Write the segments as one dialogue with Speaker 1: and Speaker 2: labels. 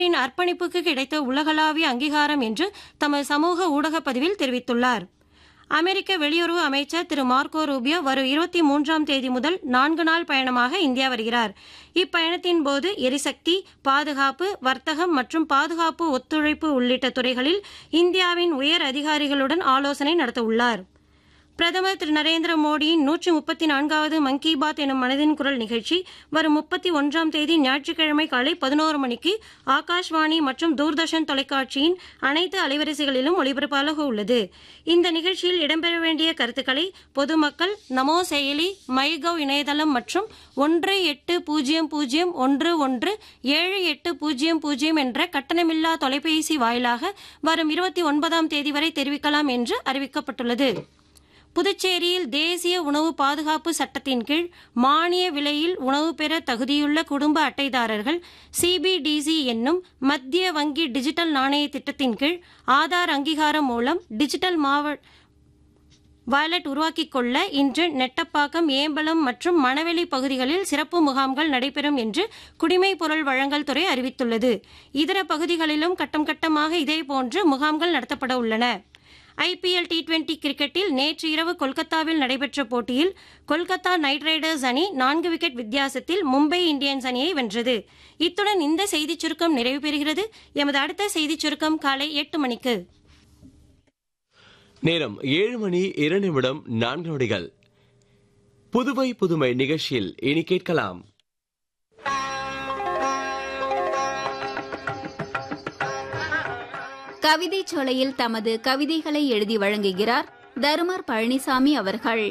Speaker 1: இன் அர்ப்பணிப்புக்கு கிடைத்த உலகளாவிய அங்கீகாரம் என்று தமது சமூக ஊடக பதிவில் தெரிவித்துள்ளார் அமெரிக்க வெளியுறவு அமைச்சர் திரு மார்க்கோ ரூபியோ வரும் இருபத்தி மூன்றாம் தேதி முதல் நான்கு நாள் பயணமாக இந்தியா வருகிறார் இப்பயணத்தின் போது எரிசக்தி பாதுகாப்பு வர்த்தகம் மற்றும் பாதுகாப்பு ஒத்துழைப்பு உள்ளிட்ட துறைகளில் இந்தியாவின் உயர் அதிகாரிகளுடன் ஆலோசனை நடத்தவுள்ளார் பிரதமர் திரு நரேந்திர மோடியின் நூற்றி முப்பத்தி நான்காவது மன் கி பாத் எனும் மனதின் குரல் நிகழ்ச்சி வரும் முப்பத்தி ஒன்றாம் தேதி ஞாயிற்றுக்கிழமை காலை பதினோரு மணிக்கு ஆகாஷ்வாணி மற்றும் தூர்தர்ஷன் தொலைக்காட்சியின் அனைத்து அலைவரிசைகளிலும் ஒளிபரப்பாக உள்ளது இந்த நிகழ்ச்சியில் இடம்பெற வேண்டிய கருத்துக்களை பொதுமக்கள் நமோ செயலி மைகவ் இணையதளம் மற்றும் ஒன்று எட்டு பூஜ்ஜியம் பூஜ்ஜியம் ஒன்று ஒன்று ஏழு எட்டு பூஜ்ஜியம் பூஜ்ஜியம் என்ற கட்டணமில்லா தொலைபேசி வாயிலாக வரும் இருபத்தி ஒன்பதாம் தேதி வரை தெரிவிக்கலாம் என்று அறிவிக்கப்பட்டுள்ளது புதுச்சேரியில் தேசிய உணவு பாதுகாப்பு சட்டத்தின் கீழ் மானிய விலையில் உணவு பெற தகுதியுள்ள குடும்ப அட்டைதாரர்கள் சிபிடிசி என்னும் மத்திய வங்கி டிஜிட்டல் நாணய திட்டத்தின் கீழ் ஆதார் அங்கீகாரம் மூலம் டிஜிட்டல் மாவ வாலெட் உருவாக்கிக் கொள்ள இன்று நெட்டப்பாக்கம் ஏம்பலம் மற்றும் மணவெளி பகுதிகளில் சிறப்பு முகாம்கள் நடைபெறும் என்று குடிமைப் பொருள் வழங்கல் துறை அறிவித்துள்ளது இதர பகுதிகளிலும் கட்டம் கட்டமாக இதேபோன்று முகாம்கள் நடத்தப்பட உள்ளன ஐபிஎல் டி டுவெண்டி கிரிக்கெட்டில் நேற்று இரவு கொல்கத்தாவில் நடைபெற்ற போட்டியில் கொல்கத்தா நைட் ரைடர்ஸ் அணி நான்கு விக்கெட் வித்தியாசத்தில் மும்பை இந்தியன்ஸ் அணியை வென்றது இத்துடன் இந்த செய்திச் சுருக்கம் நிறைவு பெறுகிறது எமது அடுத்த செய்திச் சுருக்கம் காலை எட்டு மணிக்கு
Speaker 2: நேரம் ஏழு மணி இரண்டு நிமிடம் நான்கு நொடிகள் புதுவை புதுமை நிகழ்ச்சியில் இனி கேட்கலாம்
Speaker 3: கவிதை சோலையில் தமது கவிதைகளை எழுதி வழங்குகிறார் தருமர் பழனிசாமி அவர்கள்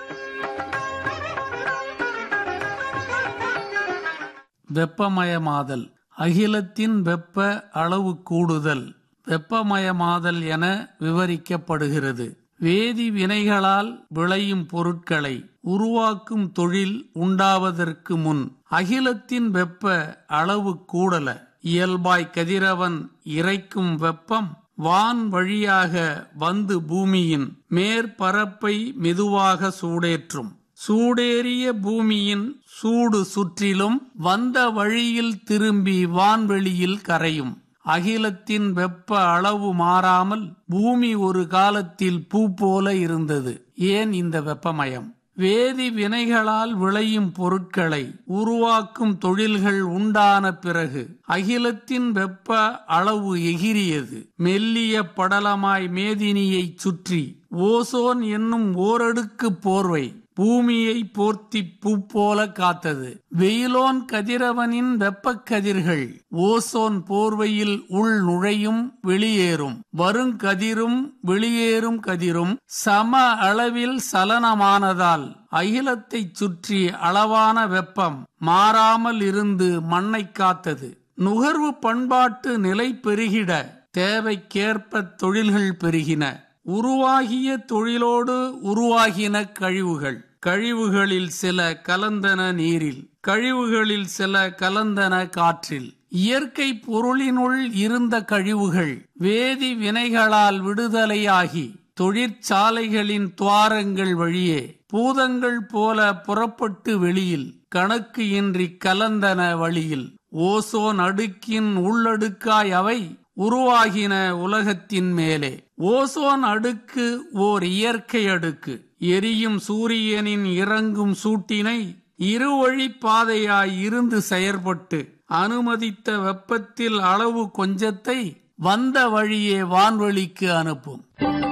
Speaker 4: வெப்பமயமாதல் அகிலத்தின் வெப்ப அளவு கூடுதல் வெப்பமயமாதல் என விவரிக்கப்படுகிறது வேதி வினைகளால் விளையும் பொருட்களை உருவாக்கும் தொழில் உண்டாவதற்கு முன் அகிலத்தின் வெப்ப அளவு கூடல இயல்பாய் கதிரவன் இறைக்கும் வெப்பம் வான் வழியாக வந்து பூமியின் மேற்பரப்பை மெதுவாக சூடேற்றும் சூடேறிய பூமியின் சூடு சுற்றிலும் வந்த வழியில் திரும்பி வான்வெளியில் கரையும் அகிலத்தின் வெப்ப அளவு மாறாமல் பூமி ஒரு காலத்தில் பூ போல இருந்தது ஏன் இந்த வெப்பமயம் வேதி வினைகளால் விளையும் பொருட்களை உருவாக்கும் தொழில்கள் உண்டான பிறகு அகிலத்தின் வெப்ப அளவு எகிரியது மெல்லிய படலமாய் மேதினியைச் சுற்றி ஓசோன் என்னும் ஓரடுக்கு போர்வை பூமியை போர்த்தி பூ போல காத்தது வெயிலோன் கதிரவனின் வெப்பக் கதிர்கள் ஓசோன் போர்வையில் உள் நுழையும் வெளியேறும் வருங்கதிரும் வெளியேறும் கதிரும் சம அளவில் சலனமானதால் அகிலத்தைச் சுற்றி அளவான வெப்பம் மாறாமல் இருந்து மண்ணை காத்தது நுகர்வு பண்பாட்டு நிலை பெருகிட தேவைக்கேற்ப தொழில்கள் பெருகின உருவாகிய தொழிலோடு உருவாகின கழிவுகள் கழிவுகளில் சில கலந்தன நீரில் கழிவுகளில் சில கலந்தன காற்றில் இயற்கை பொருளினுள் இருந்த கழிவுகள் வேதி வினைகளால் விடுதலையாகி தொழிற்சாலைகளின் துவாரங்கள் வழியே பூதங்கள் போல புறப்பட்டு வெளியில் கணக்கு இன்றி கலந்தன வழியில் ஓசோன் அடுக்கின் உள்ளடுக்காய் அவை உருவாகின உலகத்தின் மேலே ஓசோன் அடுக்கு ஓர் இயற்கை அடுக்கு எரியும் சூரியனின் இறங்கும் சூட்டினை இருவழி பாதையாய் இருந்து செயற்பட்டு அனுமதித்த வெப்பத்தில் அளவு கொஞ்சத்தை வந்த வழியே வான்வெளிக்கு அனுப்பும்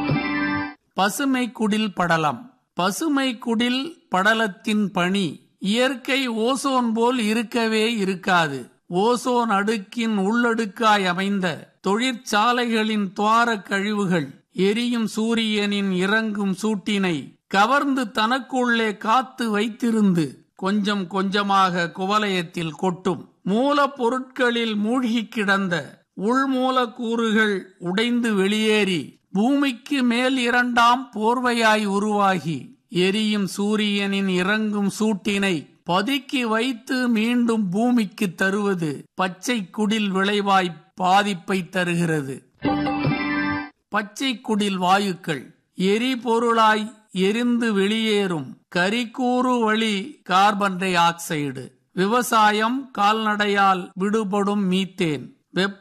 Speaker 4: பசுமை குடில் படலம் பசுமை குடில் படலத்தின் பணி இயற்கை ஓசோன் போல் இருக்கவே இருக்காது ஓசோன் அடுக்கின் உள்ளடுக்காய் அமைந்த தொழிற்சாலைகளின் துவார கழிவுகள் எரியும் சூரியனின் இறங்கும் சூட்டினை கவர்ந்து தனக்குள்ளே காத்து வைத்திருந்து கொஞ்சம் கொஞ்சமாக குவலயத்தில் கொட்டும் மூலப்பொருட்களில் மூழ்கி கிடந்த உள்மூலக்கூறுகள் உடைந்து வெளியேறி பூமிக்கு மேல் இரண்டாம் போர்வையாய் உருவாகி எரியும் சூரியனின் இறங்கும் சூட்டினை பதுக்கி வைத்து மீண்டும் பூமிக்கு தருவது பச்சை குடில் விளைவாய் பாதிப்பை தருகிறது பச்சை குடில் வாயுக்கள் எரிபொருளாய் எரிந்து வெளியேறும் கரிக்கூறு வழி கார்பன் டை ஆக்சைடு விவசாயம் கால்நடையால் விடுபடும் மீத்தேன் வெப்ப